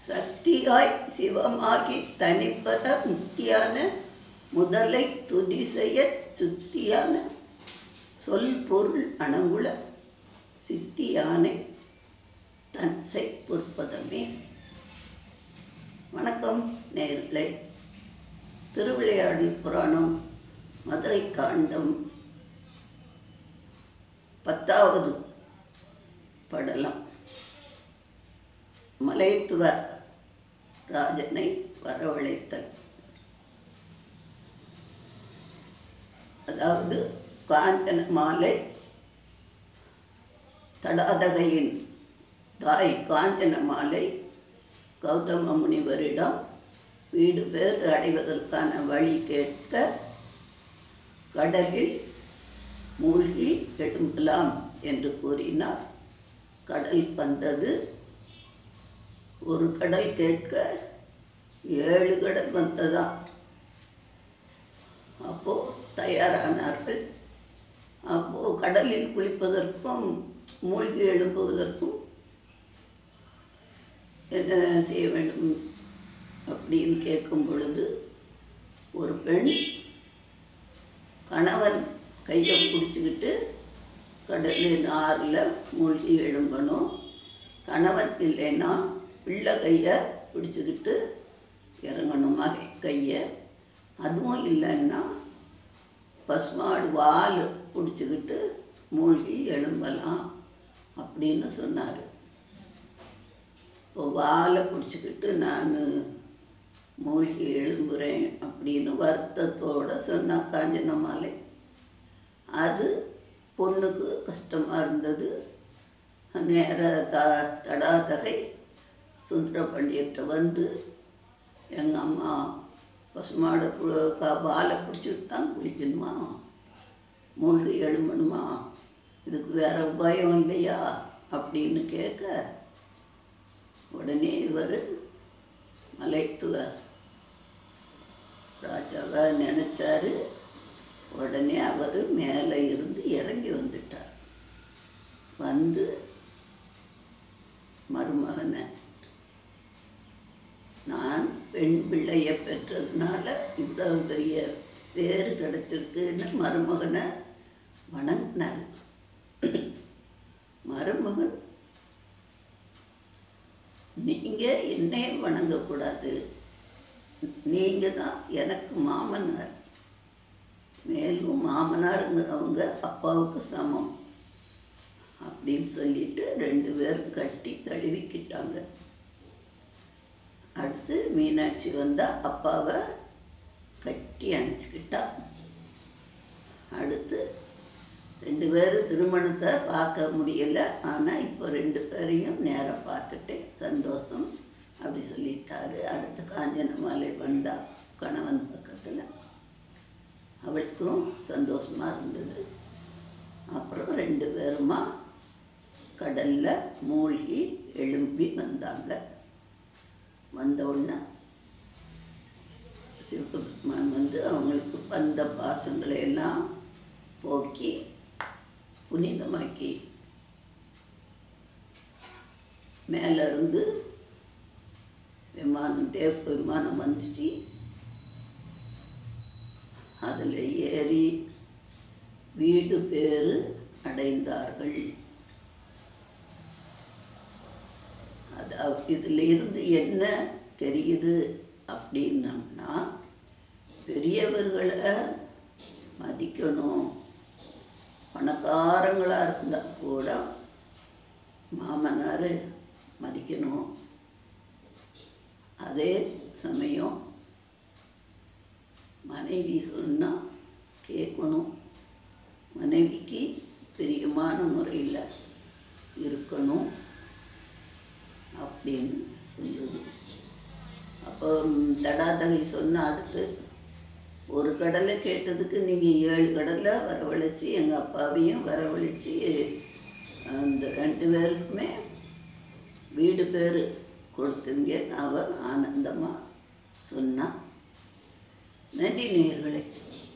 சக்தியாய் சிவமாகி தனிப்பட முக்தியான முதலை துதி செய்ய சுத்தியான சொல் பொருள் அணங்குல சித்தியானை தன்சை பொற்பதமே வணக்கம் நேர்களே திருவிளையாடல் புராணம் மதுரை காண்டம் பத்தாவது படலம் மலைத்துவ ராஜனை வரவழைத்தல் அதாவது காஞ்சன மாலை தடாதகையின் தாய் காஞ்சன மாலை கௌதம முனிவரிடம் வீடு பேர் அடைவதற்கான வழி கேட்க கடலில் மூழ்கி எழும்பலாம் என்று கூறினார் கடல் வந்தது ஒரு கடல் கேட்க ஏழு கடல் வந்ததாம் அப்போது தயாரானார்கள் அப்போது கடலில் குளிப்பதற்கும் மூழ்கி எழும்புவதற்கும் என்ன செய்ய வேண்டும் அப்படின்னு கேட்கும் பொழுது ஒரு பெண் கணவன் கையை பிடிச்சிக்கிட்டு கடலின் ஆறில் மூழ்கி எழும்பணும் கணவன் இல்லைன்னா பிள்ளை கையை பிடிச்சிக்கிட்டு இறங்கணுமா கையை அதுவும் இல்லைன்னா பசுமாடு வால் பிடிச்சிக்கிட்டு மூழ்கி எழும்பலாம் அப்படின்னு சொன்னார் இப்போ வாலை பிடிச்சிக்கிட்டு நான் மூழ்கி எழும்புகிறேன் அப்படின்னு வருத்தத்தோடு சொன்னா காஞ்சன மாலை அது பொண்ணுக்கு கஷ்டமாக இருந்தது நேர த தடாதகை சுந்தர பண்டிகிட்ட வந்து எங்கள் அம்மா பசுமாடை பு- கா வாலை பிடிச்சிட்டு தான் குளிக்கணுமா மூழ்கி எழும்பணுமா இதுக்கு வேற உபாயம் இல்லையா அப்படின்னு கேட்க உடனே இவர் மலைத்துவ ராஜாவை நினச்சாரு உடனே அவர் மேலே இருந்து இறங்கி வந்துட்டார் வந்து மருமகனை நான் பெண் பிள்ளையை பெற்றதுனால இவ்வளவு பெரிய பேர் கிடச்சிருக்குன்னு மருமகனை வணங்கினார் மருமகன் நீங்கள் என்னைய வணங்கக்கூடாது நீங்கள் தான் எனக்கு மாமனார் மேலும் மாமனாருங்கிறவங்க அப்பாவுக்கு சமம் அப்படின்னு சொல்லிட்டு ரெண்டு பேரும் கட்டி தழுவிக்கிட்டாங்க அடுத்து மீனாட்சி வந்தா அப்பாவை கட்டி அணைச்சிக்கிட்டா அடுத்து ரெண்டு பேரும் திருமணத்தை பார்க்க முடியல ஆனால் இப்போ ரெண்டு பேரையும் நேராக பார்த்துட்டேன் சந்தோஷம் அப்படி சொல்லிட்டாரு அடுத்து காஞ்சன மாலை வந்தா கணவன் பக்கத்தில் அவளுக்கும் சந்தோஷமாக இருந்தது அப்புறம் ரெண்டு பேருமா கடலில் மூழ்கி எழும்பி வந்தாங்க வந்த உடனே சிவபெருமான் வந்து அவங்களுக்கு பந்த பாசங்களை எல்லாம் போக்கி புனிதமாக்கி மேலே இருந்து விமானம் தேவ விமானம் வந்துச்சு அதில் ஏறி வீடு பேறு அடைந்தார்கள் அதாவது இதில் இருந்து என்ன தெரியுது அப்படின்னம்னா பெரியவர்களை மதிக்கணும் பணக்காரங்களாக இருந்தால் கூட மாமனார் மதிக்கணும் அதே சமயம் மனைவி சொன்னால் கேட்கணும் மனைவிக்கு பிரியமான முறையில் இருக்கணும் அப்படின்னு சொல்லுது அப்போ ம், தடாதகை சொன்ன அடுத்து ஒரு கடலை கேட்டதுக்கு நீங்கள் ஏழு கடலை வரவழைச்சி எங்கள் அப்பாவையும் வரவழைச்சி அந்த ரெண்டு பேருக்குமே வீடு பேர் கொடுத்துங்கன்னு அவ ஆனந்தமாக சொன்னான் நன்றி நேயர்களே